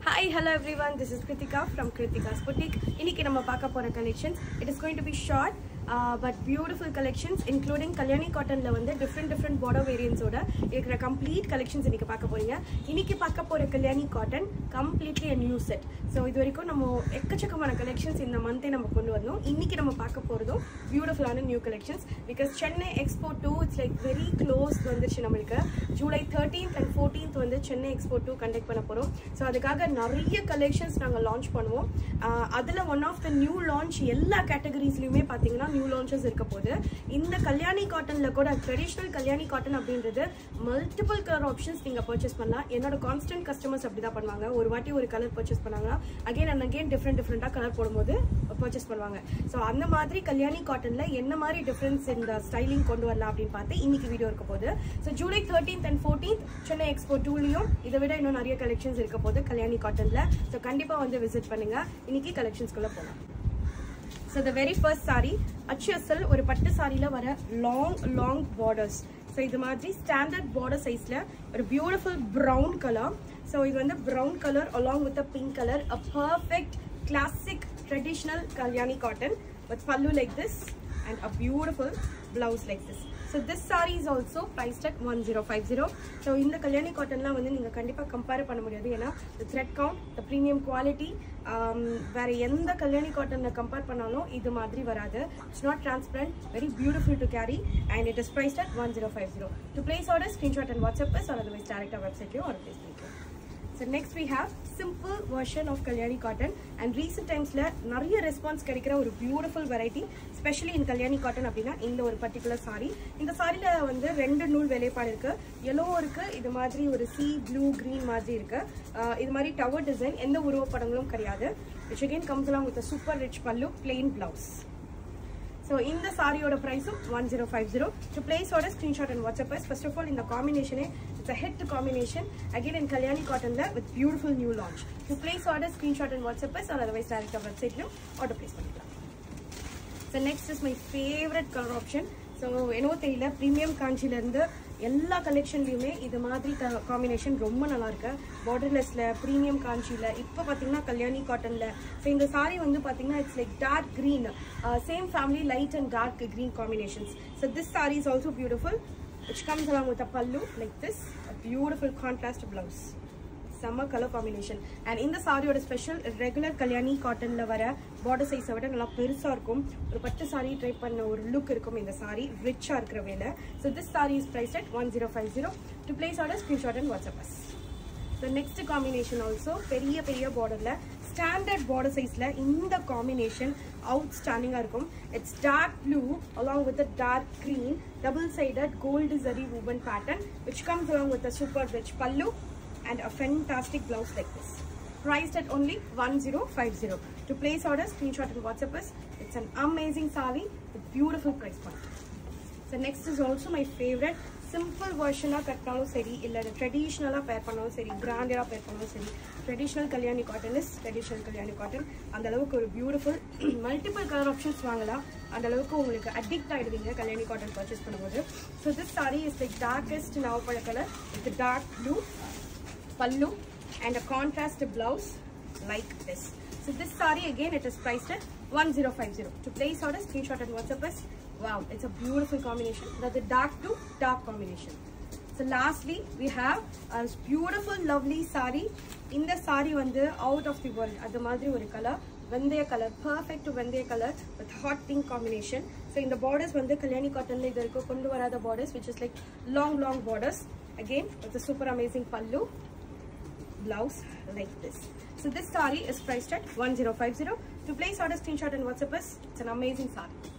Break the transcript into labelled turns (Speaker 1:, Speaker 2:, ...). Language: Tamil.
Speaker 1: Hi hello everyone this is Krithika from Krithika's boutique இன்னைக்கு நம்ம பார்க்க போகிற collections it is going to be short but beautiful collections including Kalyani காட்டனில் வந்து டிஃப்ரெண்ட் டிஃப்ரெண்ட் பார்டர் வேரியன்ஸோட இருக்கிற கம்ப்ளீட் கலெக்ஷன்ஸ் இன்னைக்கு பார்க்க போறீங்க இன்னைக்கு பார்க்க போகிற Kalyani cotton completely a new set so இது வரைக்கும் நம்ம எக்கச்சக்கமான கலெக்ஷன்ஸ் இந்த மந்தே நம்ம கொண்டு வந்தோம் இன்னைக்கு நம்ம பார்க்க போகிறதும் பியூட்டிஃபுல்லான new collections because Chennai expo two it's like very close வந்துருச்சு நம்மளுக்கு ஜூலை தேர்ட்டீன்த் அண்ட் ஃபோர்டீன்த் வந்து சென்னை எக்ஸ்போ டூ கண்டக்ட் பண்ண போகிறோம் ஸோ அதுக்காக நிறைய கலெக்ஷன்ஸ் நாங்கள் லான்ச் பண்ணுவோம் அதில் one of the new launch எல்லா கேட்டகரிஸ்லையுமே பார்த்தீங்கன்னா நியூ லான்ச்சஸ் இருக்க போது இந்த கல்யாணி காட்டனில் கூட ட்ரெடிஷ்னல் கல்யாணி காட்டன் அப்படின்றது மல்டிபிள் கலர் ஆப்ஷன்ஸ் நீங்கள் பர்ச்சேஸ் பண்ணலாம் என்னோட கான்ஸ்டன்ட் கஸ்டமர்ஸ் அப்படி தான் பண்ணுவாங்க ஒரு வாட்டி ஒரு கலர் பர்ச்சேஸ் பண்ணாங்கன்னா அகைன் அண்ட் அகைன் டிஃப்ரெண்ட் டிஃப்ரெண்ட்டாக கலர் போடும்போது பர்ச்சேஸ் பண்ணுவாங்க ஸோ அந்த மாதிரி கல்யாணி காட்டனில் என்ன மாதிரி டிஃப்ரென்ஸ் இந்த ஸ்டைலிங் கொண்டு வரலாம் அப்படின்னு பார்த்து இன்னைக்கு வீடியோ இருக்க போது so July thirteenth and fourteenth Chennai expo டூலையும் இதை விட இன்னும் நிறைய கலெக்ஷன்ஸ் இருக்க போது கல்யாணி காட்டனில் ஸோ கண்டிப்பாக வந்து விசிட் பண்ணுங்க இன்னைக்கு கலெக்ஷன்ஸ்குள்ளே போகலாம் so the very first sari HSL ஒரு பட்டு சாரியில் வர லாங் லாங் பார்டர்ஸ் ஸோ இது மாதிரி ஸ்டாண்டர்ட் பார்டர் சைஸில் ஒரு பியூட்டிஃபுல் ப்ரௌன் கலர் ஸோ இது வந்து brown colour along with a pink colour a perfect classic traditional Kalyani cotton with pallu like this and a beautiful blouse like this so this sari is also price at one zero five zero so இந்த கல்யாணி காட்டன்லாம் வந்து நீங்கள் கண்டிப்பாக கம்பேர் பண்ண முடியாது ஏன்னா the thread count the premium quality வேற எந்த கல்யாணி காட்டனை கம்பேர் பண்ணாலும் இது மாதிரி வராது it's not transparent very beautiful to carry and it is price at one zero five zero to place order screenshot and WhatsApp or otherwise டேரக்டாக வெப்சைட்லையும் ஆர்டர் பிளேஸ் பண்ணிக்கலாம் so next we have simple version of Kalyani cotton and recent டைம்ஸில் நிறைய ரெஸ்பான்ஸ் கிடைக்கிற ஒரு beautiful variety specially in Kalyani cotton அப்படின்னா இந்த ஒரு பர்டிகுலர் சாரி இந்த சாரியில் வந்து ரெண்டு நூல் வேலைப்பாடு இருக்கு எல்லோ இருக்கு இது மாதிரி ஒரு சி ப்ளூ green மாதிரி இருக்கு ஆஹ் இது மாதிரி டவர் டிசைன் எந்த உருவப்படங்களும் கிடையாது which again comes along with super rich pallu plain blouse so இந்த சாரியோட ப்ரைஸும் one zero five zero to பிளேஸோட screenshot and WhatsApp first of all இந்த காம்பினேஷனே it's a hit combination again in Kalyani காட்டனில் with beautiful new launch to place order screenshot and WhatsApp or otherwise டேரக்டாக வெப்சைட்லையும் ஆர்டர் பிளேஸ் பண்ணிக்கலாம் so next is my favourite colour option so என்னவோ தெரியல ப்ரீமியம் காஞ்சிலேருந்து எல்லா கலெக்ஷன்லையுமே இது மாதிரி காம்பினேஷன் ரொம்ப நல்லா இருக்கு பார்டர்லெஸ்ல ப்ரீமியம் காஞ்சியில் இப்போ பார்த்தீங்கன்னா கல்யாணி காட்டனில் ஸோ இந்த சாரி வந்து பார்த்தீங்கன்னா it's like dark green same family light and dark green combinations so this sari is also beautiful which comes along with a pallu like this a beautiful contrast blouse செம்ம கலர் காம்பினேஷன் அண்ட் இந்த சாரியோட ஸ்பெஷல் ரெகுலர் கல்யாணி காட்டன்ல வர பார்டர் சைஸை விட நல்லா பெருசா இருக்கும் ஒரு பட்டு சாரி ட்ரை பண்ண ஒரு லுக் இருக்கும் இந்த சாரி ரிச்சா இருக்கிற வேலை so this sari is price at one zero five zero to place order screenshot and WhatsApp as so next combination also பெரிய பெரிய பார்டர்ல ஸ்டாண்டர்ட் பார்டர் சைஸ்ல இந்த காம்பினேஷன் அவுட் ஸ்டாண்டிங்காக இருக்கும் it's dark blue along with dark green double sided gold zari woven pattern which comes along with a super rich pallu and a fantastic blouse like this priced at only 1050 to place order screenshot and whatsapp us it's an amazing sari with beautiful price point so next is also my favorite simple வெர்ஷனாக கட்டினாலும் சரி இல்லை ட்ரெடிஷ்னலாக பேர் பண்ணாலும் சரி கிராண்டடாக பேர் பண்ணாலும் சரி traditional Kalyani cotton is traditional Kalyani cotton அந்த அளவுக்கு ஒரு பியூட்டிஃபுல் மல்டிபிள் கலர் ஆப்ஷன்ஸ் வாங்கலாம் அந்த அளவுக்கு உங்களுக்கு அடிக்ட் ஆகிடுவீங்க கல்யாணி காட்டன் பர்ச்சேஸ் பண்ணும்போது so this sari is like darkest நவப்பழ colour with dark blue pallu and a contrast blouse like this. So this saree again it is priced at 1050. To place order screenshot and WhatsApp us. Wow, it's a beautiful combination. That's a dark to dark combination. So lastly we have a beautiful lovely saree. இந்த saree வந்து out of the world அது மாதிரி ஒரு கலர் வெந்தய கலர் பர்ஃபெக்ட் டு வெந்தய colour with hot pink combination so இந்த பார்டர்ஸ் வந்து கல்யாணி காட்டனில் இது வரைக்கும் கொண்டு வராத borders which is like long long borders again with super amazing pallu blouse like this. So this saree is priced at 1050. To place order screenshot and WhatsApp us, it's an amazing saree.